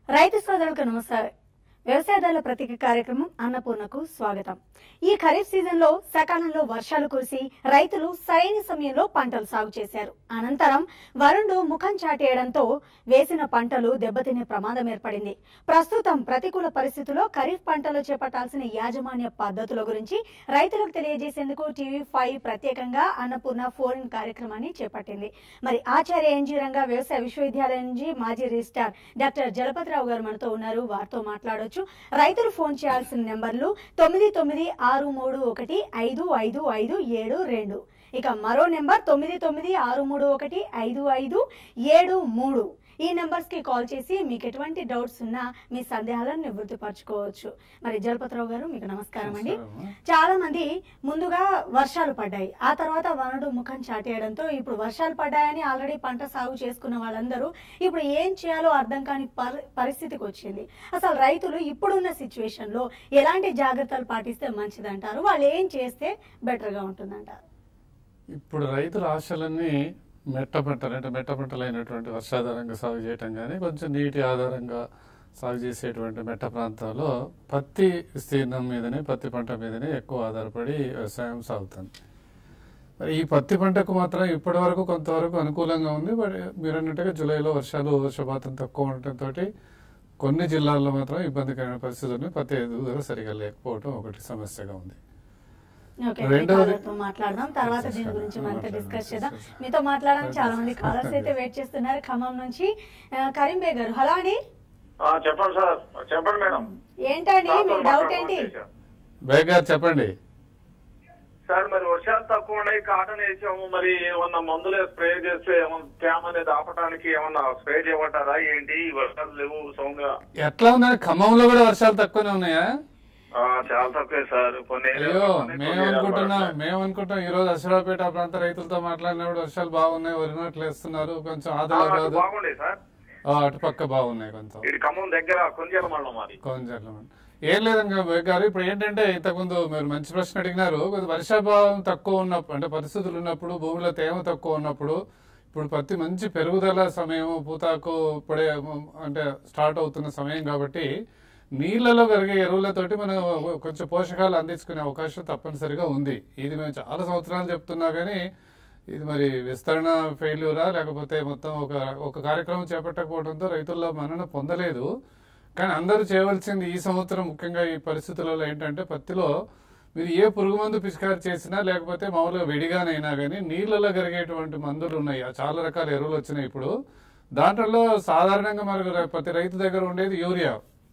రైతు సోదరులకు నమస్కారం వ్యవసాయదారుల ప్రత్యేక కార్యక్రమం అన్నపూర్ణకు స్వాగతం ఈ ఖరీఫ్ సీజన్ లో సకాలంలో వర్షాలు కురిసి రైతులు సరైన సమయంలో పంటలు సాగు చేశారు అనంతరం వరుణుడు ముఖం చాటేయడంతో వేసిన పంటలు దెబ్బతినే ప్రమాదం ఏర్పడింది ప్రస్తుతం ప్రతికూల పరిస్థితుల్లో ఖరీఫ్ పంటలు చేపట్టాల్సిన యాజమాన్య పద్ధతుల గురించి రైతులకు తెలియజేసేందుకు టీవీ ఫైవ్ ప్రత్యేకంగా అన్నపూర్ణ ఫోన్ కార్యక్రమాన్ని చేపట్టింది మరి ఆచార్య ఎన్జీ రంగా వ్యవసాయ విశ్వవిద్యాలయం నుంచి మాజీ రిజిస్ట్రార్ డాక్టర్ జలపతిరావు గారు మనతో ఉన్నారు వారితో మాట్లాడొచ్చు రైతులు ఫోన్ చేయాల్సిన నెంబర్లు తొమ్మిది తొమ్మిది ఆరు మూడు ఒకటి ఐదు ఐదు ఐదు ఏడు రెండు ఇక మరో నెంబర్ తొమ్మిది తొమ్మిది ఆరు మూడు ఒకటి ఐదు ఐదు ఏడు మూడు ఈ నెంబర్స్ కి కాల్ చేసి మీకు ఎటువంటి డౌట్స్ ఉన్నా మీ సందేహాలను నివృత్తిపరచుకోవచ్చు మరి జలపతిరావు గారు మీకు నమస్కారం అండి నమస్కారం. చాలా మంది ముందుగా వర్షాలు పడ్డాయి ఆ తర్వాత వనరుడు ముఖం చాటేయడంతో ఇప్పుడు వర్షాలు పడ్డాయని ఆల్రెడీ పంట సాగు చేసుకున్న వాళ్ళందరూ ఇప్పుడు ఏం చేయాలో అర్థం కాని పరి- పరిస్థితికి వచ్చింది అసలు రైతులు ఇప్పుడున్న సిచ్యువేషన్ లో ఎలాంటి జాగ్రత్తలు పాటిస్తే మంచిదంటారు వాళ్ళు ఏం చేస్తే బెటర్ గా ఉంటుందంటారు ఇప్పుడు రైతుల ఆశలన్నీ మెట్ట పంటలు అంటే మెట్ట పంటలైనటువంటి వర్షాధారంగా సాగు చేయటం కానీ కొంచెం నీటి ఆధారంగా సాగు చేసేటువంటి మెట్ట ప్రాంతాల్లో పత్తి విస్తీర్ణం మీదనే పత్తి పంట మీదనే ఎక్కువ ఆధారపడి వ్యవసాయం సాగుతుంది మరి ఈ పత్తి పంటకు మాత్రం ఇప్పటి వరకు కొంతవరకు అనుకూలంగా ఉంది బట్ మీరు అన్నట్టుగా జూలైలో వర్షాలు వర్షపాతం తక్కువ ఉండటంతో కొన్ని జిల్లాల్లో మాత్రం ఇబ్బందికరమైన పరిస్థితులు పత్తి ఎదుగుదల సరిగా లేకపోవడం ఒకటి సమస్యగా ఉంది ఓకే రెండవది- కాలర్తో మాట్లాడదాం తర్వాత దీని గురించి మరింత డిస్కస్ చేద్దాం మీతో మాట్లాడడానికి చాలా మంది కాలర్స్ అయితే వెయిట్ చేస్తున్నారు ఖమ్మం నుంచి ఆ, కరీం బే గారు హలో అండి ఆ, చెప్పండి సార్ చెప్పండి మేడం ఏంటండి మీ సార్తో డౌట్ ఏంటి మాట్లాడమని బేగ్ గారు చెప్పండి సార్ మరి వర్షాలు తక్కువ ఉన్నాయి కాటన్ వేసాము మరి ఏమన్నా మందులు స్ప్రే చేస్తే ఏమన్నా తేమ అనేది ఆపడానికి ఏమన్నా స్ప్రే చేయమంటారా ఏంటి ఈ వర్షాలు లేవు సౌండ్గా ఎట్లా ఉన్నాయి ఖమ్మంలో కూడా వర్షాలు తక్కువనే ఉన్నాయా ఆ, చాలా తక్కువే సార్ కొన్ని అయ్యో ఏరియాల్లో ఉన్నాయి, మేము కొన్ని ఏరియాల్లో అనుకుంటున్నాం పడట్లేదు. మేము అనుకుంటాం ఈ రోజు అశ్వరాపేట ఆ ప్రాంత రైతులతో మాట్లాడినప్పుడు వర్షాలు బాగున్నాయి వరినట్లు వేస్తున్నారు కొంచెం ఆ, ఆదిలాబాద్ అటు బాగుండే సార్ ఆ, అటుపక్క బాగున్నాయి కొంచెం ఇది ఖమ్మం దగ్గర కొంచెం మండలం మాది కొంచెం ఏం లేదండి బేగ్ గారు ఇప్పుడు ఏంటంటే ఇంతకుముందు మీరు మంచి ప్రశ్న అడిగినారు కొద్ది వర్షాభావం తక్కువ ఉన్నప్పుడు అంటే పరిస్థితులు ఉన్నప్పుడు భూమిలో తేమ తక్కువ ఉన్నప్పుడు ఇప్పుడు పత్తి మంచి పెరుగుదల సమయం పూతాకు ఇప్పుడే అంటే స్టార్ట్ అవుతున్న సమయం కాబట్టి నీళ్లలో కరిగే ఎరువులతోటి మనం కొంచెం పోషకాలు అందించుకునే అవకాశం తప్పనిసరిగా ఉంది ఇది మేము చాలా సంవత్సరాలు చెప్తున్నా కానీ ఇది మరి విస్తరణ ఫెయిల్యూరా లేకపోతే మొత్తం ఒక ఒక కార్యక్రమం చేపట్టకపోవడంతో రైతుల్లో మన్నన పొందలేదు కానీ అందరూ చేయవలసింది ఈ సంవత్సరం ముఖ్యంగా ఈ పరిస్థితులలో ఏంటంటే పత్తిలో మీరు ఏ పురుగు మందు పిచికారి చేసినా లేకపోతే మామూలుగా విడిగానైనా కానీ నీళ్ళలో కరిగేటువంటి మందులు ఉన్నాయి ఆ చాలా రకాల ఎరువులు వచ్చినాయి ఇప్పుడు దాంట్లో సాధారణంగా మనకు ర- ప్రతి రైతు దగ్గర ఉండేది యూరియా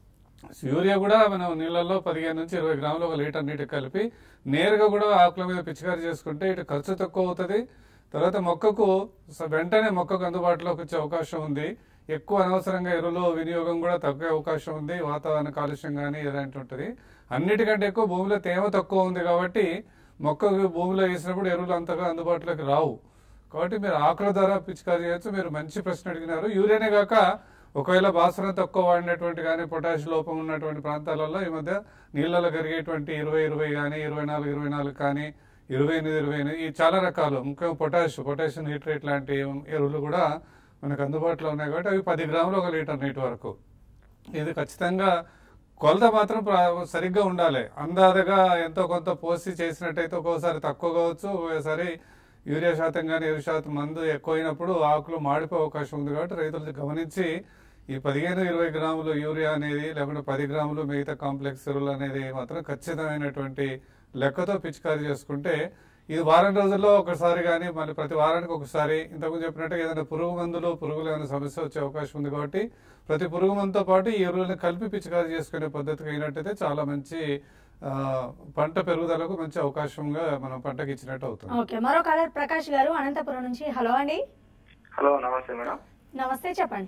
యూరియా కూడా మనం నీళ్ళల్లో పదిహేను నుంచి ఇరవై గ్రాములు ఒక లీటర్ నీటికి కలిపి నేరుగా కూడా ఆకుల మీద పిచికారి చేసుకుంటే ఇటు ఖర్చు తక్కువ అవుతుంది తర్వాత మొక్కకు స- వెంటనే మొక్కకు అందుబాటులోకి వచ్చే అవకాశం ఉంది ఎక్కువ అనవసరంగా ఎరువులు వినియోగం కూడా తగ్గే అవకాశం ఉంది వాతావరణ కాలుష్యం కానీ ఇలాంటి ఉంటుంది అన్నిటికంటే ఎక్కువ భూమిలో తేమ తక్కువ ఉంది కాబట్టి మొక్కకు భూమిలో వేసినప్పుడు ఎరువులు అంతగా అందుబాటులోకి రావు కాబట్టి మీరు ఆకుల ద్వారా పిచికారి చేయొచ్చు మీరు మంచి ప్రశ్న అడిగినారు యూరియానే కాక ఒకవేళ భాస్వరం తక్కువ వాడినటువంటి కానీ పొటాష్ లోపం ఉన్నటువంటి ప్రాంతాలలో ఈ మధ్య నీళ్ళలో కరిగేటువంటి ఇరవై ఇరవై కానీ ఇరవై నాలుగు ఇరవై నాలుగు కానీ ఇరవై ఎనిమిది ఇరవై ఎనిమిది ఈ చాలా రకాలు ముఖ్యంగా పొటాష్ పొటాషియం నైట్రేట్ లాంటి ఎరువులు కూడా మనకు అందుబాటులో ఉన్నాయి కాబట్టి అవి పది గ్రాములు ఒక లీటర్ నీటి వరకు ఇది ఖచ్చితంగా కొలత మాత్రం ప్ర- సరిగ్గా ఉండాలి అందాదగా ఎంతో కొంత పోసి చేసినట్టయితే ఒక్కోసారి తక్కువ కావచ్చు ఒక్కోసారి యూరియా శాతం కానీ ఎరువు శాతం మందు ఎక్కువైనప్పుడు ఆకులు మాడిపోయే అవకాశం ఉంది కాబట్టి రైతులు గమనించి ఈ పదిహేను ఇరవై గ్రాములు యూరియా అనేది లేకుంటే పది గ్రాములు మిగతా కాంప్లెక్స్ ఎరువులు అనేది మాత్రం ఖచ్చితమైనటువంటి లెక్కతో పిచికారీ చేసుకుంటే ఇది వారం రోజుల్లో ఒకసారి కానీ మళ్ళీ ప్రతి వారానికి ఒకసారి ఇంతకుముందు చెప్పినట్టు ఏదైనా పురుగు మందులు పురుగులు ఏమైనా సమస్య వచ్చే అవకాశం ఉంది కాబట్టి ప్రతి పురుగు మందుతో పాటు ఈ ఎరువులను కలిపి పిచికారీ చేసుకునే పద్ధతికి అయినట్టయితే చాలా మంచి ఆ, పంట పెరుగుదలకు మంచి అవకాశంగా మనం పంటకి ఇచ్చినట్టు అవుతుంది ఓకే మరో కాలర్ ప్రకాష్ గారు అనంతపురం నుంచి హలో అండి హలో నమస్తే మేడం నమస్తే చెప్పండి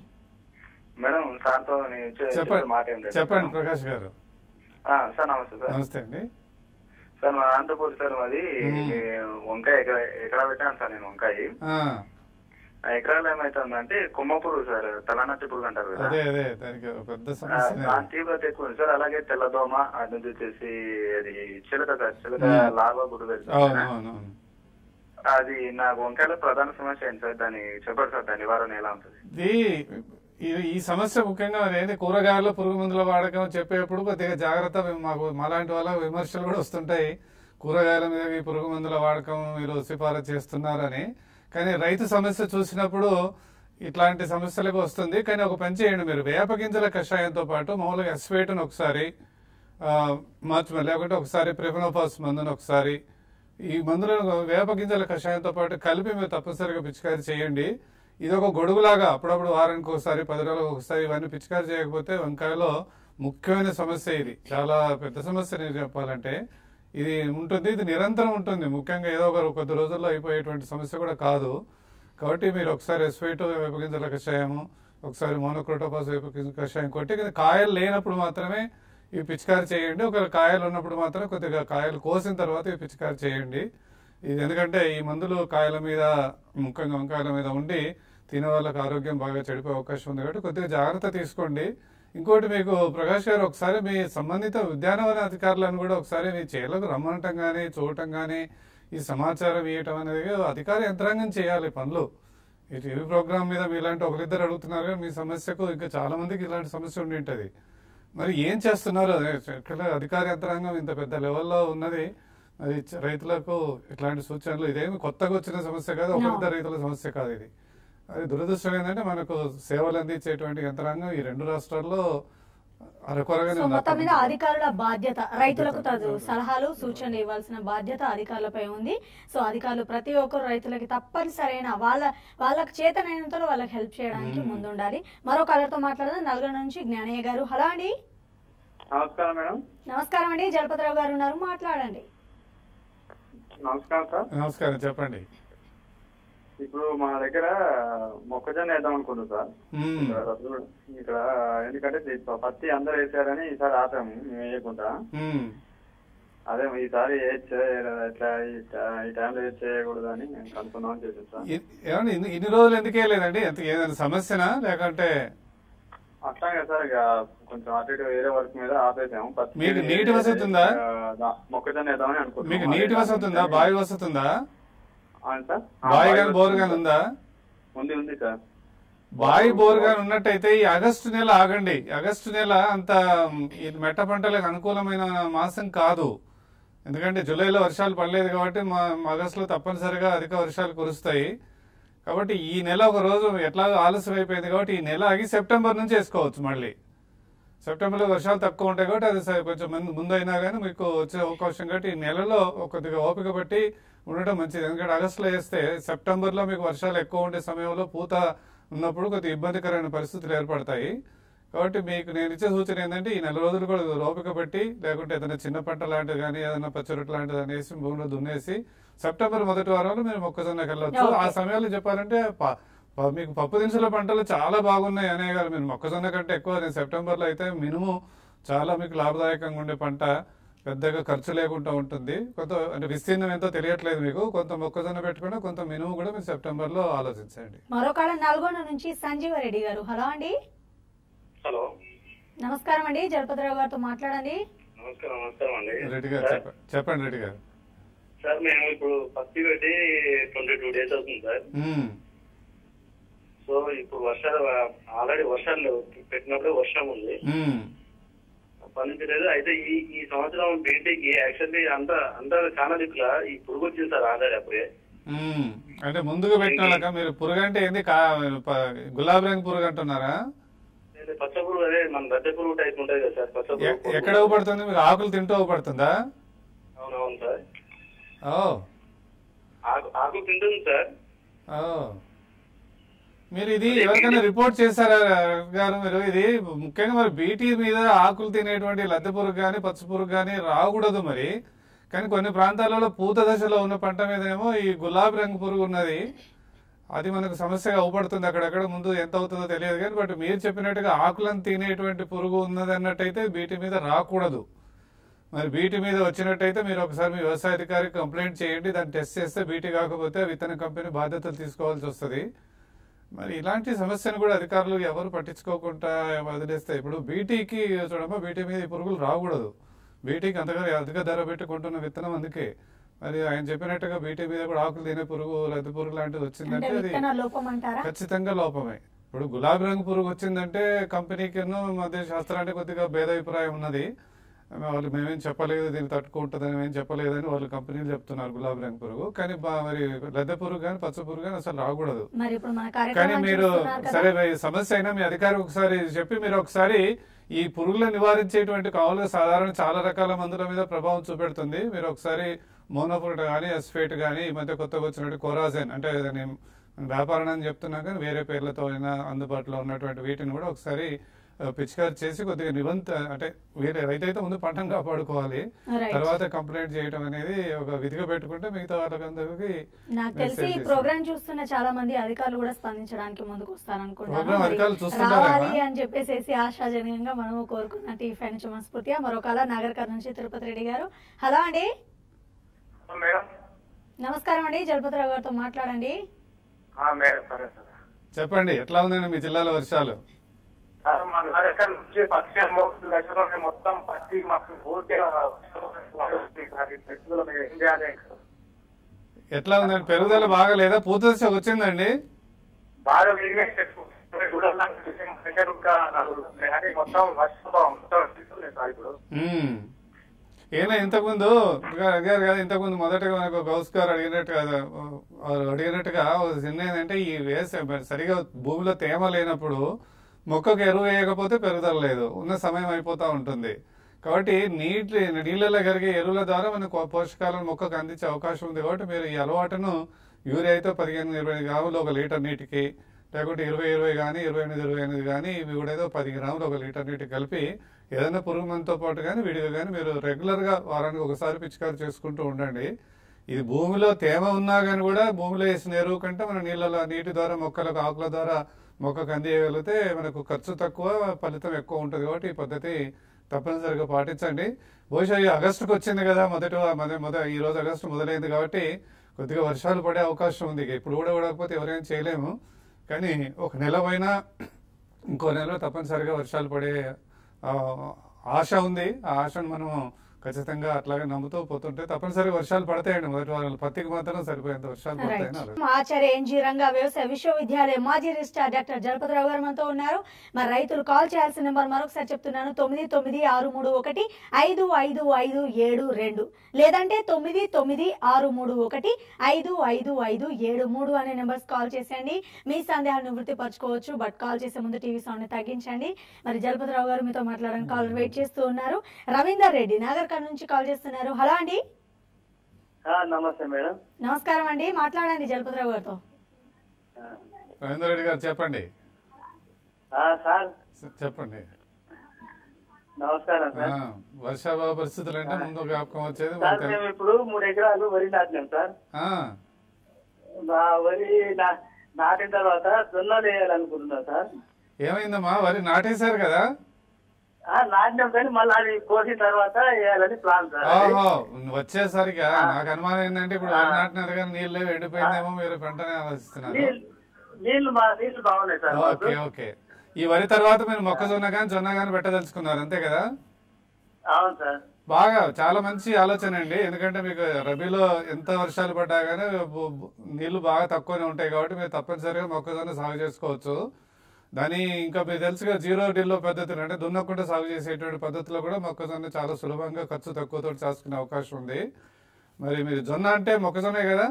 మేడం సార్తో నేను చే- చెప్పే చెప్పండి మాట ఏంటంటే చెప్పండి ప్రకాష్ గారు ఆ, సార్ నమస్తే సార్ నమస్తే అండి సార్ మా అనంతపూర్ సార్ మాది మ్మ్. ఈ వంకాయ ఎకరా ఎకరా పెట్టాను సార్ నేను వంకాయ ఆ, ఆ ఎకరాలు ఏమైతుందంటే కొమ్మ పురుగు సార్ తలనత్తి పురుగు అంటారు కదా అదే అదే దానికి ఒక పెద్ద ఆ, సమస్య దాని తీవ్రత ఎక్కువ ఉంది సార్ అలాగే తెల్లదోమ అది నుంచి వచ్చేసి అది చిలక సార్ చిలక మ్మ్. లార్వా గుడి అవును అవును అవును అది నా వంకాయలో ప్రధాన సమస్య ఏంటి సార్ దాన్ని చెప్పండి సార్ దాని నివారణ ఎలా ఉంటుంది ఇది ఈ ఈ సమస్య ముఖ్యంగా మరి ఏంటి కూరగాయలు పురుగు మందుల వాడకం చెప్పేప్పుడు కొద్దిగా జాగ్రత్త మేము- మాకు మాలాంటి వాళ్ళ విమర్శలు కూడా వస్తుంటాయి కూరగాయల మీద ఈ పురుగు మందుల వాడకం మీరు సిఫారసు చేస్తున్నారని కానీ రైతు సమస్య చూసినప్పుడు ఇట్లాంటి సమస్యలకు వస్తుంది కానీ ఒక పని చేయండి మీరు వేప గింజల కషాయంతో పాటు మామూలుగా ఎస్వేటన్ ఒకసారి ఆ, మార్చి లేకుంటే ఒకసారి ప్రిఫనోపాస్ మందును ఒకసారి ఈ మందులను వేప గింజల కషాయంతో పాటు కలిపి మీరు తప్పనిసరిగా పిచికారి చేయండి ఇది ఒక గొడుగులాగా అప్పుడప్పుడు వారానికి ఒకసారి పది రోజులకు ఒకసారి ఇవన్నీ పిచికారి చేయకపోతే వంకాయలో ముఖ్యమైన సమస్య ఇది చాలా పెద్ద సమస్య నేను చెప్పాలంటే ఇది ఉంటుంది ఇది నిరంతరం ఉంటుంది ముఖ్యంగా ఏదో ఒక కొద్ది రోజుల్లో అయిపోయేటువంటి సమస్య కూడా కాదు కాబట్టి మీరు ఒకసారి ఎస్వైటో వేప గింజల కషాయము ఒకసారి మోనోక్రోటోపాస్ వేప గింజల కషాయం కొట్టి కానీ కాయలు లేనప్పుడు మాత్రమే ఈ పిచికారి చేయండి ఒకవేళ కాయలు ఉన్నప్పుడు మాత్రం కొద్దిగా కాయలు కోసిన తర్వాత ఈ పిచికారి చేయండి ఇది ఎందుకంటే ఈ మందులు కాయల మీద ముఖ్యంగా వంకాయల మీద ఉండి తినే వాళ్ళకి ఆరోగ్యం బాగా చెడిపోయే అవకాశం ఉంది కాబట్టి కొద్దిగా జాగ్రత్త తీసుకోండి ఇంకోటి మీకు ప్రకాష్ గారు ఒకసారి మీ సంబంధిత ఉద్యానవన అధికారులను కూడా ఒకసారి మీ చేలకు రమ్మనటం కానీ చూడటం కానీ ఈ సమాచారం ఇవ్వటం అనేది అధికార యంత్రాంగం చేయాలి పనులు ఈ టీవీ ప్రోగ్రామ్ మీద మీలాంటి ఒకరిద్దరు అడుగుతున్నారు కానీ మీ సమస్యకు ఇంకా చాలా మందికి ఇలాంటి సమస్య ఉండి ఉంటది మరి ఏం చేస్తున్నారు అదే ఎక్కడ అధికార యంత్రాంగం ఇంత పెద్ద లెవెల్లో ఉన్నది మరి చ- రైతులకు ఇట్లాంటి సూచనలు ఇదేమి కొత్తగా వచ్చిన సమస్య కాదు ఒకరిద్దరు రైతుల సమస్య కాదు ఇది అది దురదృష్టం ఏంటంటే మనకు సేవలు అందించేటువంటి యంత్రాంగం ఈ రెండు రాష్ట్రాల్లో అరకొరగానే సో ఉంది మొత్తం మీద అక్కడ అధికారుల బాధ్యత రైతులకు తగు సలహాలు సూచనలు ఇవ్వాల్సిన బాధ్యత అధికారులపై ఉంది సో అధికారులు ప్రతి ఒక్కరు రైతులకి తప్పనిసరైన వాళ్ళ వాళ్ళకి చేతనైనంతలో వాళ్ళకి హెల్ప్ చేయడానికి మ్మ్. ముందుండాలి మరో కలర్తో మాట్లాడదాం నల్గొండ నుంచి జ్ఞానయ్య గారు హలో అండి నమస్కారం మేడం నమస్కారం అండి జలపతిరావు గారు ఉన్నారు మాట్లాడండి నమస్కారం సార్ నమస్కారం చెప్పండి ఇప్పుడు మా దగ్గర మొక్కజొన్న వేద్దాం అనుకుంటున్నాం సార్ మ్మ్. ఇక్కడ రద్దు- ఇక్కడ ఎందుకంటే ఇది పత్తి అందరూ వేసారని ఈసారి ఆపాము మేము వేయకుండా మ్మ్. అదే ఈసారి వేయచ్చే ఎట్లా ఈ టై- ఈ టైంలో వేసి చేయకూడదు అని నేను కనుక్కుందామని చేశాను సార్ ఇ- ఏమండి ఇన్ని- ఇన్ని రోజులు ఎందుకు వేయలేదండి ఎంత ఏదైనా సమస్యనా లేకంటే అట్లాగే సార్ ఇక కొంచెం అటు ఇటు వేరే వర్క్ మీద ఆపేసాము పత్తి మీకు నీటి వసతి ఉందా? ఆ, దా- మొక్కజొన్న వేద్దామని అనుకుంటున్నాం మీకు నీటి వసతి ఉందా బావి వసతి ఉందా అవును సార్ ఆ, బావి బావి కానీ బోర్ వసతి కానీ ఉందా ఉంది ఉంది సార్ బావి బోర్ కానీ ఉన్నట్టయితే ఈ ఆగస్టు నెల ఆగండి ఆగస్టు నెల అంత మ్, ఈ మెట్ట పంటలకు అనుకూలమైన మాసం కాదు ఎందుకంటే జూలైలో వర్షాలు పడలేదు కాబట్టి మా ఆగస్టులో తప్పనిసరిగా అధిక వర్షాలు కురుస్తాయి కాబట్టి ఈ నెల ఒక రోజు ఎట్లాగో ఆలస్యం అయిపోయింది కాబట్టి ఈ నెల ఆగి సెప్టెంబర్ నుంచి వేసుకోవచ్చు మళ్ళీ సెప్టెంబర్లో వర్షాలు తక్కువ ఉంటాయి కాబట్టి అది స- కొంచెం ముందు ముందు అయినా కానీ మీకు వచ్చే అవకాశం కాబట్టి ఈ నెలలో కొద్దిగా ఓపిక పట్టి ఉండటం మంచిది ఎందుకంటే ఆగస్టులో వేస్తే సెప్టెంబర్లో మీకు వర్షాలు ఎక్కువ ఉండే సమయంలో పూత ఉన్నప్పుడు కొద్దిగా ఇబ్బందికరమైన పరిస్థితులు ఏర్పడతాయి కాబట్టి మీకు నేను ఇచ్చే సూచన ఏంటంటే ఈ నెల రోజులు కూడా ఓపిక పట్టి లేకుంటే ఏదైనా చిన్న పంట లాంటిది కానీ ఏదైనా పచ్చరొట్టు లాంటిది అని వేసి భూమిలో దున్నేసి సెప్టెంబర్ మొదటి వారంలో మీరు మొక్కజొన్నకి వెళ్ళొచ్చు ఆ Okay. సమయంలో చెప్పాలంటే ప- ప- మీకు పప్పు దినుసుల పంటలు చాలా బాగున్నాయి అనే గారు మీరు మొక్కజొన్న కంటే ఎక్కువ నేను సెప్టెంబర్ లో అయితే మినుము చాలా మీకు లాభదాయకంగా ఉండే పంట పెద్దగా ఖర్చు లేకుండా ఉంటుంది కొంత అంటే విస్తీర్ణం ఎంతో తెలియట్లేదు మీకు కొంత మొక్కజొన్న పెట్టుకుని కొంత మినుము కూడా మీరు సెప్టెంబర్ లో ఆలోచించండి మరో కాడ నల్గొండ నుంచి సంజీవరెడ్డి గారు హలో అండి హలో నమస్కారం అండి జలపతిరావు గారితో మాట్లాడండి నమస్కారం నమస్కారం అండి రెడ్డి గారు సార్, చెప్పండి చెప్పండి రెడ్డి గారు సార్ మేము ఇప్పుడు పత్తి పెట్టి ట్వంటీ టూ డేస్ అవుతుంది సార్ ఉమ్, సో ఇప్పుడు వర్షాలు ఆల్రెడీ వర్షాలు పెట్టినప్పుడు వర్షం ఉంది ఉమ్, పండించలేదు అయితే ఈ ఈ సంవత్సరం బీటీకి యాక్చువల్లీ అంత అంత చాలా దిక్కుల ఈ పురుగు వచ్చింది సార్ ఆల్రెడీ అప్పుడే ఉమ్. అంటే ముందుగా పెట్టిన వాళ్ళక మీరు పురుగు అంటే ఏంది కా ప- గులాబీ రంగు పురుగు అంటున్నారా నేను పచ్చ పురుగు అదే మన రద్దె పురుగు టైప్ ఉంటుంది కదా సార్ పచ్చ ఎ- పురుగు ఎక్కడ ఊపడుతుంది మీకు ఆకులు తింటూ ఊపడుతుందా అవునవును సార్ ఓ ఆకు ఆకు తింటుంది సార్ ఓ మీరు ఇది ఎవరికైనా రిపోర్ట్ చేశారా గారు మీరు ఇది ముఖ్యంగా మరి బీటీ మీద ఆకులు తినేటువంటి లద్దె పురుగు కానీ పచ్చ పురుగు కానీ రాకూడదు మరి కానీ కొన్ని ప్రాంతాలలో పూత దశలో ఉన్న పంట మీద ఏమో ఈ గులాబీ రంగు పురుగు ఉన్నది అది మనకు సమస్యగా అవుపడుతుంది అక్కడక్కడ ముందు ఎంత అవుతుందో తెలియదు కానీ బట్ మీరు చెప్పినట్టుగా ఆకులను తినేటువంటి పురుగు ఉన్నది అన్నట్టయితే బీటీ మీద రాకూడదు మరి బీటీ మీద వచ్చినట్టయితే మీరు ఒకసారి మీ వ్యవసాయ అధికారికి కంప్లైంట్ చేయండి దాన్ని టెస్ట్ చేస్తే బీటీ కాకపోతే విత్తన కంపెనీ బాధ్యతలు తీసుకోవాల్సి వస్తుంది మరి ఇలాంటి సమస్యను కూడా అధికారులు ఎవరు పట్టించుకోకుండా వదిలేస్తే ఇప్పుడు బీటీకి చూడమ్మా బీటీ మీద ఈ పురుగులు రాకూడదు బీటీకి అంతగా అధిక ధర పెట్టి కొంటున్న విత్తనం అందుకే మరి ఆయన చెప్పినట్టుగా బీటీ మీద కూడా ఆకులు తినే పురుగు లద్దె పురుగు లాంటిది అంటే వచ్చిందంటే అది విత్తన లోపం అంటారా ఖచ్చితంగా లోపమే ఇప్పుడు గులాబీ రంగు పురుగు వచ్చిందంటే కంపెనీకి మధ్య శాస్త్రానికి కొద్దిగా భేదాభిప్రాయం ఉన్నది వాళ్ళు మేమేం చెప్పలేదు దీన్ని తట్టుకుంటుందని మేము చెప్పలేదని వాళ్ళు కంపెనీలు చెప్తున్నారు గులాబీ రంగు పురుగు కానీ బా- మరి లద్దె పురుగు కానీ పచ్చ పురుగు కానీ అసలు రాకూడదు మరి ఇప్పుడు మన కానీ కార్యక్రమం మీరు చూస్తున్నారు కదా. సరే ఈ సమస్య అయినా మీ అధికారి ఒకసారి చెప్పి మీరు ఒకసారి ఈ పురుగులను నివారించేటువంటి కావాలని సాధారణ చాలా రకాల మందుల మీద ప్రభావం చూపెడుతుంది మీరు ఒకసారి మోనోఫోట్ కానీ ఎస్ఫేట్ కానీ ఈ మధ్య కొత్తగా వచ్చినట్టు కోరాజెన్ అంటే దాన్ని వ్యాపారం అని చెప్తున్నా కానీ వేరే పేర్లతో అయినా అందుబాటులో ఉన్నటువంటి వీటిని కూడా ఒకసారి ఆ, పిచికారి చేసి కొద్దిగా నిబంధ అంటే వేరే రైతు అయితే ముందు పంటను కాపాడుకోవాలి Right. తర్వాత కంప్లైంట్ చేయడం అనేది ఒక విధిగా పెట్టుకుంటే మిగతా వాళ్ళకందరికీ నాకు తెలిసి ఈ message ప్రోగ్రామ్ చూస్తున్న చాలా మంది అధికారులు కూడా స్పందించడానికి ముందుకు వస్తారనుకుంటున్నాను ప్రోగ్రామ్ మరి అధికారులు చూస్తుంటారా? రావాలి అని చెప్పేసి ఆశాజనకంగా మనము కోరుకున్న టీఫై నుంచి మనస్ఫూర్తిగా మరొకలా నాగరికర్ నుంచి తిరుపతి రెడ్డి గారు హలో అండి మేడం నమస్కారం అండి జలపతిరావు గారితో మాట్లాడండి ఆ, మేడం సరే సార్ చెప్పండి ఎట్లా ఉందండి మీ జిల్లాలో వర్షాలు సార్ మా దగ్గర నుంచి పక్షి లక్షలు మొత్తం పత్తి మాకు పూర్తిగా సార్ ఈ పెట్టుదల మేము ఏం చేయాలి ఎట్లా ఉందండి పెరుగుదల బాగా లేదా పూత దశ వచ్చిందండి బాగా వీక్నెస్ మొత్తం వర్షం మొత్తం తీసుకున్నాయి సార్ ఇప్పుడు మ్మ్. ఏనా ఇంతకుముందు ఇంకా అడిగారు కదా ఇంతకుముందు మొదటగా మనకు గౌస్ గారు అడిగినట్టు కదా వారు అడిగినట్టుగా ఒక చిన్న ఏంటంటే ఈ వేసే సరిగా భూమిలో తేమ లేనప్పుడు మొక్కకు ఎరువు వేయకపోతే పెరుగుదల లేదు ఉన్న సమయం అయిపోతా ఉంటుంది కాబట్టి నీటి నీళ్ళలో కరిగే ఎరువుల ద్వారా మనకు పోషకాలను మొక్కకు అందించే అవకాశం ఉంది కాబట్టి మీరు ఈ అలవాటును యూరియా అయితే పదిహేను ఇరవై గ్రాములు ఒక లీటర్ నీటికి లేకుంటే ఇరవై ఇరవై కానీ ఇరవై ఎనిమిది ఇరవై ఎనిమిది కానీ ఇవి కూడా ఏదో పది గ్రాములు ఒక లీటర్ నీటికి కలిపి ఏదైనా పురుగు మందుతో పాటు కానీ విడిగా కానీ మీరు రెగ్యులర్ గా వారానికి ఒకసారి పిచికారి చేసుకుంటూ ఉండండి ఇది భూమిలో తేమ ఉన్నా కానీ కూడా భూమిలో వేసిన ఎరువు కంటే మన నీళ్ళలో నీటి ద్వారా మొక్కలకు ఆకుల ద్వారా మొక్కకు అందియగలిగితే మనకు ఖర్చు తక్కువ ఫలితం ఎక్కువ ఉంటుంది కాబట్టి ఈ పద్ధతి తప్పనిసరిగా పాటించండి బహుశా ఈ ఆగస్టుకు వచ్చింది కదా మొదటి మొద- మొద ఈ రోజు ఆగస్టు మొదలైంది కాబట్టి కొద్దిగా వర్షాలు పడే అవకాశం ఉంది ఇక ఇప్పుడు కూడా పడకపోతే ఎవరేం చేయలేము కానీ ఒక నెల పైన ఇంకో నెలలో తప్పనిసరిగా వర్షాలు పడే ఆ, ఆశ ఉంది ఆ ఆశను మనం ఖచ్చితంగా అట్లాగే నమ్ముతూ పోతుంటే తప్పనిసరిగా వర్షాలు పడతాయండి మొదటి వారాలు పత్తికి మాత్రం సరిపోయేంత వర్షాలు పడతాయని రైట్ ఆలోచన. ఆచార్య ఎన్జీ రంగా వ్యవసాయ విశ్వవిద్యాలయం మాజీ రిజిస్ట్రార్ డాక్టర్ జలపతిరావు గారు మనతో ఉన్నారు మరి రైతులు కాల్ చేయాల్సిన నెంబర్ మరొకసారి చెప్తున్నాను తొమ్మిది తొమ్మిది ఆరు మూడు ఒకటి ఐదు ఐదు ఐదు ఏడు రెండు లేదంటే తొమ్మిది తొమ్మిది ఆరు మూడు ఒకటి ఐదు ఐదు ఐదు ఏడు మూడు అనే నెంబర్స్ కాల్ చేసేయండి మీ సందేహాలను వృత్తిపరచుకోవచ్చు బట్ కాల్ చేసే ముందు టీవీ సౌండ్ ని తగ్గించండి మరి జలపతిరావు గారు మీతో మాట్లాడడానికి కాల్ వెయిట్ చేస్తూ ఉన్నారు రవీందర్ రెడ్డి నాగర్ నుంచి కాల్ చేస్తున్నారు హలో అండి ఆ, నమస్తే మేడం నమస్కారం అండి మాట్లాడండి జలపతిరావు గారితో ఆ, రవీంద్ర రెడ్డి గారు చెప్పండి ఆ, సార్ స- చెప్పండి నమస్కారం ఆ, సార్ వర్షాభావ పరిస్థితులు అంటే ముందు జ్ఞాపకం వచ్చేది సార్ మనకు మేము ఇప్పుడు మూడు ఎకరాలు వరి నాటినాం సార్ ఆ, మా వరి నా- నాటిన తర్వాత జొన్నలు వేయాలనుకుంటున్నాం సార్ ఏమైందమ్మా వరి నాటేశారు కదా ఆ, నాటినాం కానీ మళ్ళీ అది కోసిన తర్వాత వేయాలని ప్లాన్ సార్ అది. ఓహో వచ్చేసరికి నాకు అనుమానం ఏంటంటే ఇప్పుడు వరి నాటినారు కానీ నీళ్ళు లేవు, ఎండిపోయిందేమో మీరు వెంటనే ఆలోచిస్తున్నారు నీళ్ళు నీళ్లు మా నీళ్లు బాగున్నాయి సార్ మాకు. ఓకే ఓకే ఈ వరి తర్వాత మీరు మొక్కజొన్న కానీ జొన్న కానీ పెట్టదలుచుకున్నారు అంతే కదా అవును సార్ బాగా చాలా మంచి ఆలోచన అండి ఎందుకంటే మీకు రబీలో ఎంత వర్షాలు పడ్డా కానీ బు- బు- నీళ్లు బాగా తక్కువనే ఉంటాయి కాబట్టి మీరు తప్పనిసరిగా మొక్కజొన్న సాగు చేసుకోవచ్చు దాని ఇంకా మీకు తెలుసుగా జీరో డిల్లో పద్ధతులు అంటే దున్నకుండా సాగు చేసేటువంటి పద్ధతిలో కూడా మొక్కజొన్న చాలా సులభంగా ఖర్చు తక్కువతో చేసుకునే అవకాశం ఉంది మరి మీరు జొన్న అంటే మొక్కజొన్నే కదా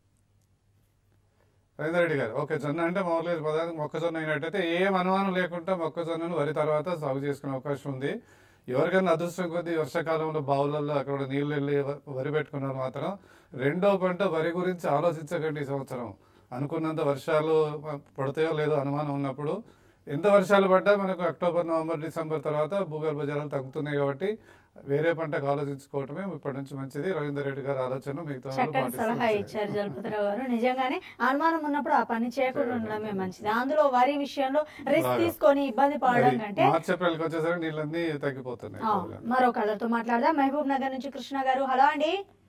రవీంద్ర రెడ్డి గారు ఓకే జొన్న అంటే మామూలుగా పదానికి మొక్కజొన్న అయినట్టయితే ఏం అనుమానం లేకుండా మొక్కజొన్నను వరి తర్వాత సాగు చేసుకునే అవకాశం ఉంది ఎవరికైనా అదృష్టం కొద్దీ వర్షాకాలంలో బావులలో అక్కడ నీళ్లు వెళ్ళి వ- వరి పెట్టుకున్నారు మాత్రం రెండో పంట వరి గురించి ఆలోచించకండి ఈ సంవత్సరం అనుకున్నంత వర్షాలు పడతాయో లేదో అనుమానం ఉన్నప్పుడు ఎంత వర్షాలు పడ్డా మనకు అక్టోబర్ నవంబర్ డిసెంబర్ తర్వాత భూగర్భ జలాలు తగ్గుతున్నాయి కాబట్టి వేరే పంటకు ఆలోచించుకోవటమే ఇప్పటి నుంచి మంచిది రవీందర్ రెడ్డి గారి ఆలోచన మిగతా వాళ్ళు చక్కటి పాటిస్తే సలహా మంచిది. ఇచ్చారు జలపతిరావు గారు నిజంగానే అనుమానం ఉన్నప్పుడు ఆ పని చేయకుండా ఉండడమే మంచిది అందులో వరి విషయంలో రిస్క్ బాగా. తీసుకొని ఇబ్బంది పడడం మరి కంటే మార్చి ఏప్రిల్కి వచ్చేసరికి నీళ్ళన్నీ తగ్గిపోతున్నాయి ఆ, ఎక్కువగా. మరో కలర్తో మాట్లాడదాం మహబూబ్ నగర్ నుంచి కృష్ణ గారు హలో అండి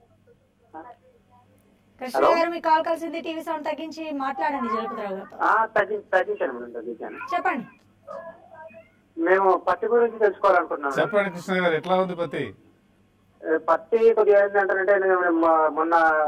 కృష్ణ గారు మీకు కాల్ కలిసింది టీవీ సౌండ్ తగ్గించి మాట్లాడండి జలపతిరావు గారితో ఆ, తగ్గి తగ్గించాను మేడం తగ్గించాను చెప్పండి మేము పత్తి గురించి తెలుసుకోవాలనుకుంటున్నాం చెప్పండి కృష్ణ గారు ఎట్లా ఉంది పత్తి ఏ, పత్తి కొద్దిగా ఏంటంటే నేను మొ- మొన్న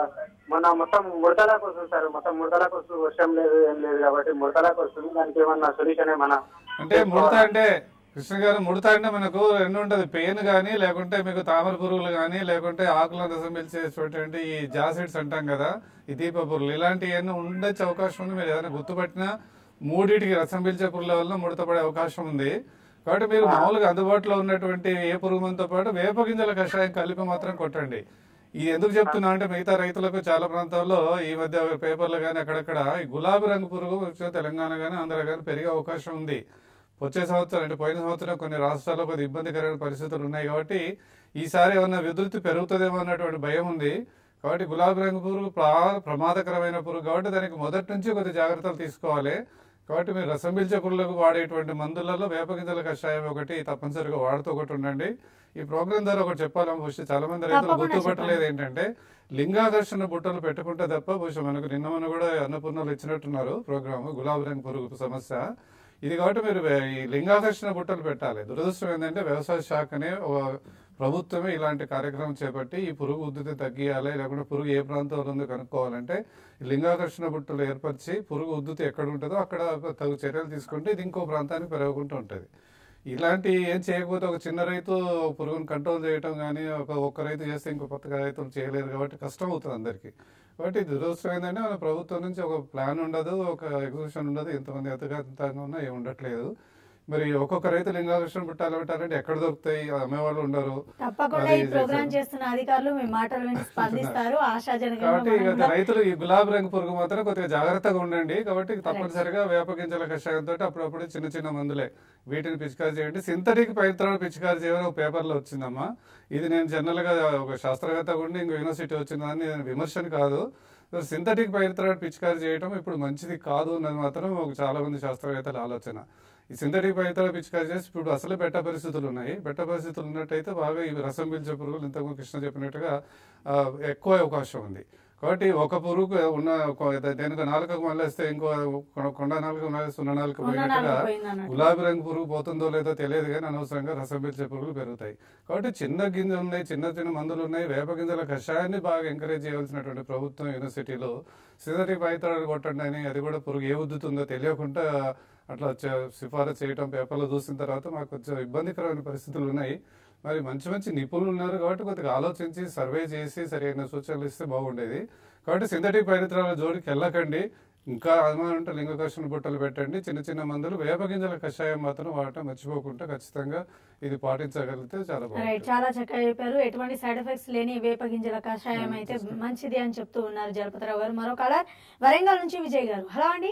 మొన్న మొత్తం ముడతలాకు వస్తుంది సార్ మొత్తం ముడతలాకు వస్తుంది వర్షం లేదు ఏం లేదు కాబట్టి ముడతలాకు వస్తుంది దానికి ఏమన్నా సొల్యూషన్ ఏమన్నా అంటే ముడత అంటే కృష్ణ గారు ముడత అంటే మనకు రెండు ఉంటది పెయిన్ గానీ లేకుంటే మీకు తామర పురుగులు గానీ లేకుంటే ఆకులను రసం పీల్చేటువంటి ఈ జాసిడ్స్ అంటాం కదా ఈ దీప పురుగులు ఇలాంటివన్నీ ఉండొచ్చే అవకాశం ఉంది మీరు ఏదైనా గుర్తుపట్టినా మూడింటికి రసం పీల్చే పురుగుల వల్ల ముడత పడే అవకాశం ఉంది కాబట్టి మీరు మామూలుగా అందుబాటులో ఉన్నటువంటి ఏ పురుగు మందుతో పాటు వేప గింజల కషాయం కలిపి మాత్రం కొట్టండి ఇది ఎందుకు చెప్తున్నా అంటే మిగతా రైతులకు చాలా ప్రాంతాల్లో ఈ మధ్య పేపర్లు కానీ అక్కడక్కడ ఈ గులాబీ రంగు పురుగు వచ్చే తెలంగాణ కానీ ఆంధ్ర కానీ పెరిగే అవకాశం ఉంది వచ్చే సంవత్సరం అంటే పోయిన సంవత్సరం కొన్ని రాష్ట్రాల్లో కొద్ది ఇబ్బందికరమైన పరిస్థితులు ఉన్నాయి కాబట్టి ఈసారి ఏమన్నా విద్యుత్ పెరుగుతుందేమో అన్నటువంటి భయం ఉంది కాబట్టి గులాబీ రంగు పురుగు ప్రా- ప్రమాదకరమైన పురుగు కాబట్టి దానికి మొదటి నుంచి కొద్ది జాగ్రత్తలు తీసుకోవాలి కాబట్టి మీరు రసం పీల్చే పురుగులకు వాడేటువంటి మందులలో వేప గింజల కషాయం ఒకటి తప్పనిసరిగా వాడుతూ ఒకటి ఉండండి ఈ ప్రోగ్రాం ద్వారా ఒకటి చెప్పాలని బహుశా చాలా మంది రైతులు తప్పకుండా గుర్తుపట్టలేదు ఏంటంటే లింగాకర్షణ బుట్టలు పెట్టుకుంటే తప్ప బహుశా మనకు నిన్న మొన్న కూడా అన్నపూర్ణలు ఇచ్చినట్టున్నారు ప్రోగ్రామ్ గులాబీ రంగు పురుగు సమస్య ఇది కాబట్టి మీరు వే- ఈ లింగాకర్షణ బుట్టలు పెట్టాలి దురదృష్టం ఏంటంటే వ్యవసాయ శాఖనే ఒక ప్రభుత్వమే ఇలాంటి కార్యక్రమం చేపట్టి ఈ పురుగు ఉద్ధృతి తగ్గియాలి లేకుంటే పురుగు ఏ ప్రాంతంలో ఉందో కనుక్కోవాలంటే ఈ లింగాకర్షణ బుట్టలు ఏర్పరిచి పురుగు ఉద్ధృతి ఎక్కడ ఉంటుందో అక్కడ తగు చర్యలు తీసుకుంటే ఇది ఇంకో ప్రాంతానికి పెరగకుండా ఉంటుంది ఇలాంటి ఏం చేయకపోతే ఒక చిన్న రైతు పురుగును కంట్రోల్ చేయటం కానీ ఒక ఒక్క రైతు చేస్తే ఇంకో కొత్త రైతులు చేయలేరు కాబట్టి కష్టం అవుతుంది అందరికీ కాబట్టి దురదృష్టం ఏంటంటే మన ప్రభుత్వం నుంచి ఒక ప్లాన్ ఉండదు ఒక ఎగ్జిబిషన్ ఉండదు ఎంతమంది అతగాంతంగా ఉన్నా ఏం ఉండట్లేదు మరి ఒక్కొక్క రైతు లింగాకర్షణ పుట్టాలి పెట్టాలంటే ఎక్కడ దొరుకుతాయి అమ్మేవాళ్ళు ఉండరు తప్పకుండా ఈ అది ప్రోగ్రామ్ చేస్తున్న అధికారులు మీ మాటలు విని స్పందిస్తారు ఆశాజనకంగా కాబట్టి మనం ఇక కూడా- రైతులు ఈ గులాబీ రంగు పురుగు మాత్రం కొద్దిగా జాగ్రత్తగా ఉండండి కాబట్టి తప్పనిసరిగా వేప గింజల కషాయంతో అప్పుడప్పుడు చిన్న చిన్న మందులే వీటిని పిచికారి చేయండి సింథటిక్ పైత్రాలు పిచికారి చేయడం ఒక పేపర్ లో వచ్చిందమ్మా ఇది నేను జనరల్ గా ఒక శాస్త్రవేత్త ఉండి ఇంకో యూనివర్సిటీ వచ్చిందని నేను విమర్శన కాదు సింథటిక్ పైత్రాలు పిచికారి చేయడం ఇప్పుడు మంచిది కాదు అన్నది మాత్రం ఒక చాలా మంది శాస్త్రవేత్తల ఆలోచన ఈ సింథటిక్ పైత్రాలు పిచికారి చేసి ఇప్పుడు అసలు బెట్ట పరిస్థితులు ఉన్నాయి బెట్ట పరిస్థితులు ఉన్నట్టయితే బాగా ఈ రసం పీల్చే పురుగులు ఇంతకుముందు కృష్ణ చెప్పినట్టుగా ఆ, ఎక్కువ అవకాశం ఉంది కాబట్టి ఒక పురుగు ఉన్న ఒక- దేనికి నాలుకకు మళ్ళేస్తే ఇంకో కొ- కొండ నాలుగు మళ్ళేస్తే ఉన్న నాలుగు ఉన్న పోయినట్టుగా నాలుగు పోయింది అన్నట్టు. గులాబీ రంగు పురుగు పోతుందో లేదో తెలియదు కానీ అనవసరంగా రసం పీల్చే పురుగులు పెరుగుతాయి కాబట్టి చిన్న గింజలు ఉన్నాయి చిన్న చిన్న మందులు ఉన్నాయి వేప గింజల కషాయాన్ని బాగా ఎంకరేజ్ చేయవలసినటువంటి ప్రభుత్వం యూనివర్సిటీలో సిదటి పైతరాలు కొట్టండి అని అది కూడా పురుగు ఏ ఉద్దుతుందో తెలియకుండా అట్లా చే- సిఫారసు చేయటం పేపర్లో చూసిన తర్వాత మాకు కొంచెం ఇబ్బందికరమైన పరిస్థితులు ఉన్నాయి మరి మంచి మంచి నిపుణులు ఉన్నారు కాబట్టి కొద్దిగా ఆలోచించి సర్వే చేసి సరైన సూచనలు ఇస్తే బాగుండేది కాబట్టి సింథటిక్ పరిత్రాల జోడికి వెళ్ళకండి ఇంకా అనుమానం ఉంటే లింగకర్షణ బుట్టలు పెట్టండి చిన్న చిన్న మందులు వేప గింజల కషాయం మాత్రం వాడటం మర్చిపోకుండా ఖచ్చితంగా ఇది పాటించగలిగితే చాలా రైట్ బాగుంటుంది చాలా చక్కగా చెప్పారు ఎటువంటి సైడ్ ఎఫెక్ట్స్ లేని వేప గింజల కషాయం అయితే మంచిది అని చెప్తూ ఉన్నారు జలపతిరావు గారు మరో కలర్ వరంగల్ నుంచి విజయ్ గారు హలో అండి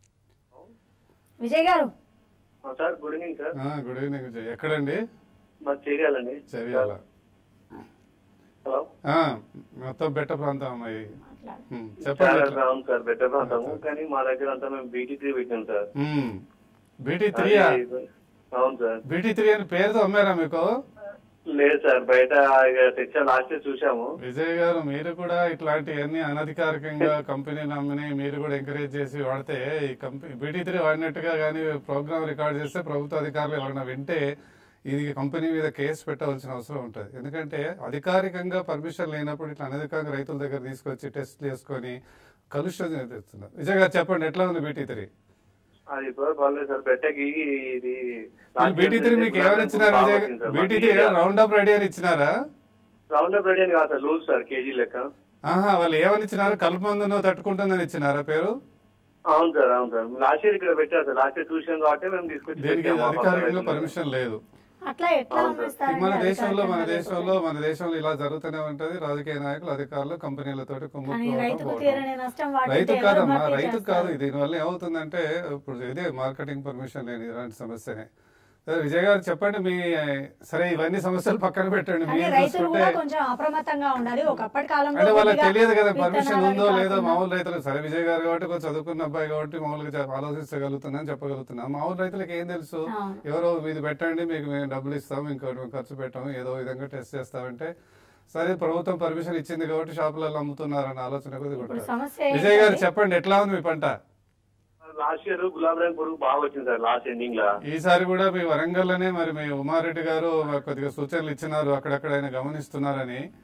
Vijay garu sir good evening sir good evening Vijay ఎక్కడండి మాది చేయాలండి చర్యాల హలో ఆ, మొత్తం బెట్ట ప్రాంతం అమ్మాయి మాట్లాడు. ఉమ్, చాలా చెప్పండి ఎట్లా? అవును సార్ బెటర్ అంటాము కానీ మా దగ్గర అంతా మేము బీటీ త్రీ పెట్టాం సార్ ఉమ్, బీటీ త్రీ అది- అవును సార్ బీటీ త్రీ అని పేరుతో అమ్మారా మీకు లేదు సార్ బయట ఇక తెచ్చా లాస్ట్ ఇయర్ చూసాము విజయ్ గారు మీరు కూడా ఇట్లాంటివన్నీ అనధికారికంగా కంపెనీలు అమ్మని మీరు కూడా ఎంకరేజ్ చేసి వాడితే ఈ కంపెనీ బీటీ త్రీ వాడినట్టుగా కానీ ప్రోగ్రామ్ రికార్డ్ చేస్తే ప్రభుత్వ అధికారులు ఎవరైనా వింటే ఇది కంపెనీ మీద కేసు పెట్టవలసిన అవసరం ఉంటుంది ఎందుకంటే అధికారికంగా పర్మిషన్ లేనప్పుడు ఇట్లా అనధికారికంగా రైతుల దగ్గర తీసుకొచ్చి టెస్ట్ చేసుకొని కలుషితం చేస్తున్నారు విజయ్ గారు చెప్పండి ఎట్లా ఉంది బీటీ త్రీ అది కూడా పర్లేదు సార్ పెట్టకి ఇది బీటీ త్రీ మీకు ఏమైనా ఇచ్చినారు Vijay BT three round up ready అని ఇచ్చినారా రౌండ్ అప్ రెడీ అని కాదు సార్ లూజ్ సార్ కేజీ లెక్క ఆహా వాళ్ళు ఏమని ఇచ్చినారు కలుపు మందును తట్టుకుంటుందని ఇచ్చినారా పేరు అవును సార్ అవును సార్ లాస్ట్ ఇయర్ ఇక్కడ పెట్టారు సార్ లాస్ట్ ఇయర్ చూసాం కాబట్టి మేము తీసుకొచ్చి దీనికి పెట్టాము. మా అధికారికంగా పక్కన పర్మిషన్ లేదు అట్లా ఎట్లా అవును సార్. అమ్మేస్తారండి మన దేశంలో మన అధికారికంగా దేశంలో మన దేశంలో ఇలా జరుగుతూనే ఉంటది రాజకీయ నాయకులు అధికారులు కంపెనీలతోటి కానీ కుమ్ముకోవడం రైతుకు పోవడం. తీరని నష్టం వాటికి రైతు ఎవరు కాదమ్మా భర్తీ రైతు చేస్తారు? కాదు దీనివల్ల ఏమవుతుందంటే ఇప్పుడు ఇదే మార్కెటింగ్ పర్మిషన్ లేని ఇలాంటి సమస్యనే సరే విజయ్ గారు చెప్పండి మీ సరే ఇవన్నీ సమస్యలు పక్కన పెట్టండి కానీ మీరు రైతులు చూసుకుంటే కూడా కొంచెం అప్రమత్తంగా ఉండాలి ఒకప్పటి కాలంలో అంటే వాళ్ళకి కొద్దిగా తెలియదు కదా పర్మిషన్ విత్తనాలని ఉందో లేదో కాకుండా- మామూలు రైతులకు సరే విజయ్ గారు కాబట్టి కొంచెం చదువుకున్న అబ్బాయి కాబట్టి మామూలుగా చె- ఆలోచించగలుగుతున్నాను చెప్పగలుగుతున్నా మామూలు రైతులకు ఏం తెలుసు అవును. ఎవరో ఇది పెట్టండి మీకు మేము డబ్బులు ఇస్తాం ఇంకోటి మేము ఖర్చు పెట్టాము ఏదో విధంగా టెస్ట్ చేస్తామంటే సరే ప్రభుత్వం పర్మిషన్ ఇచ్చింది కాబట్టి షాపులలో అమ్ముతున్నారన్న ఆలోచన కొద్దిగా ఇప్పుడు ఉంటుంది. సమస్య విజయ్ గారు ఏంటంటే- చెప్పండి ఎట్లా ఉంది మీ పంట లాస్ట్ ఇయర్ గులాబ్ రంగు పురుగు బాగా వచ్చింది సార్ లాస్ట్ ఎండింగ్ లా ఈసారి కూడా మీ వరంగల్లోనే మరి మీ ఉమారెడ్డి గారు కొద్దిగా సూచనలు ఇచ్చినారు అక్కడక్కడ ఆయన గమనిస్తున్నారని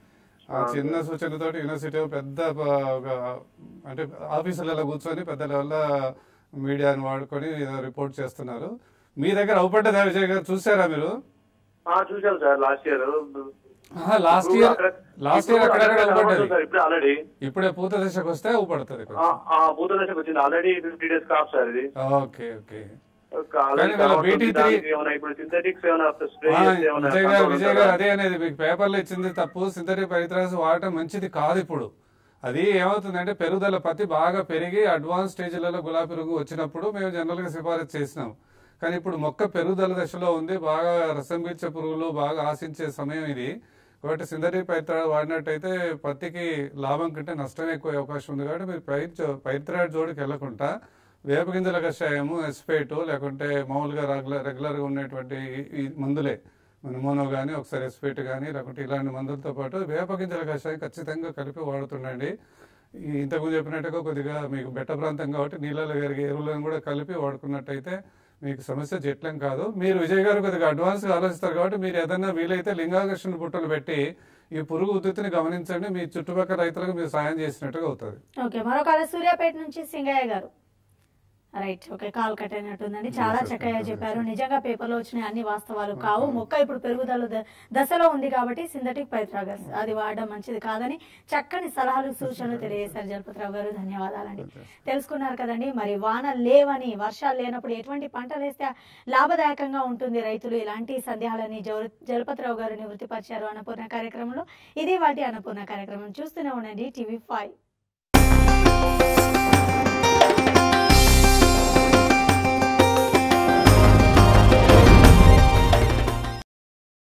ఆ చిన్న సూచనతోటి యూనివర్సిటీ పెద్ద ప- ఒక అంటే ఆఫీసులలో కూర్చొని పెద్ద లెవెల్లో మీడియాని వాడుకొని ఏదో రిపోర్ట్ చేస్తున్నారు మీ దగ్గర అవుపడ్డదా విజయ్ గారు చూసారా మీరు ఆ, చూశాను sir last year last year last year అక్కడక్కడ అవుపడ్డది సార్ ఇప్పుడు ఆల్రెడీ ఇప్పుడే పూత దశకు వస్తే అవుపడుతుంది ఆ భూత దశకు వచ్చింది ఆల్రెడీ ఫిఫ్టీ డేస్ కాప్ సార్ ఇది ఓకే ఓకే ఆల్రెడీ కానీ వీళ్ళ కావచ్చు, BT3 దానికి ఏమైనా ఇప్పుడు సింథటిక్స్ ఏమైనా స్ప్రే ఆ, చేస్తే ఏమైనా విజయ్ గారు control విజయ్ ఉంటుందా? గారు అదే అనేది మీకు పేపర్లో ఇచ్చింది తప్పు సింథటిక్ పరిత్రాసు వాడటం మంచిది కాదు ఇప్పుడు అది ఏమవుతుందంటే పెరుగుదల పత్తి బాగా పెరిగి అడ్వాన్స్ స్టేజ్లలో గులాబీ రంగు వచ్చినప్పుడు మేము జనరల్ గా సిఫారసు చేసినాం కానీ ఇప్పుడు మొక్క పెరుగుదల దశలో ఉంది బాగా రసం పీల్చే పురుగులు బాగా ఆశించే సమయం ఇది కాబట్టి సింథటిక్ పైత్రాడు వాడినట్టయితే పత్తికి లాభం కంటే నష్టం ఎక్కువ అవకాశం ఉంది కాబట్టి మీరు పైర్ పైత్రాడు జోడికి వెళ్ళకుండా వేప గింజల కషాయము ఎస్పేటు లేకుంటే మామూలుగా రెగ్యులర్ రెగ్యులర్గా ఉండేటువంటి ఈ- ఈ మందులే మన మోనో కానీ ఒకసారి ఎస్పేట్ కానీ లేకుంటే ఇలాంటి మందులతో పాటు వేప గింజల కషాయం ఖచ్చితంగా కలిపి వాడుతుండండి ఈ ఇంతకుముందు చెప్పినట్టుగా కొద్దిగా మీకు బెట్ట ప్రాంతం కాబట్టి నీళ్ళలో కరిగే ఎరువులను కూడా కలిపి వాడుకున్నట్టయితే మీకు సమస్య చెట్లం కాదు మీరు విజయ్ గారు కొద్దిగా అడ్వాన్స్గా ఆలోచిస్తారు కాబట్టి మీరు ఏదైనా వీలైతే లింగాకర్షణ బుట్టలు పెట్టి ఈ పురుగు ఉధృతిని గమనించండి మీ చుట్టుపక్కల రైతులకు మీరు సాయం చేసినట్టుగా అవుతుంది ఓకే మరొక ఆడ సూర్యాపేట నుంచి Singayya garu right okay call cut అయినట్టుందండి చాలా చక్కగా చెప్పారు నిజంగా పేపర్లో వచ్చిన అన్ని వాస్తవాలు కావు మొక్క ఇప్పుడు పెరుగుదల ద- దశలో ఉంది కాబట్టి సింథటిక్ పైత్రాగస్ అది వాడడం మంచిది కాదని చక్కని సలహాలు సూచనలు తెలియజేశారు జలపతిరావు గారు ధన్యవాదాలండి తెలుసుకున్నారు కదండి మరి వాన లేవని వర్షాలు లేనప్పుడు ఎటువంటి పంటలు వేస్తే లాభదాయకంగా ఉంటుంది రైతులు ఇలాంటి సందేహాలని జవ- జలపతిరావు గారు నివృత్తిపరిచారు అన్నపూర్ణ కార్యక్రమంలో ఇది వాటి అన్నపూర్ణ కార్యక్రమం చూస్తూనే ఉండండి టీవీ ఫైవ్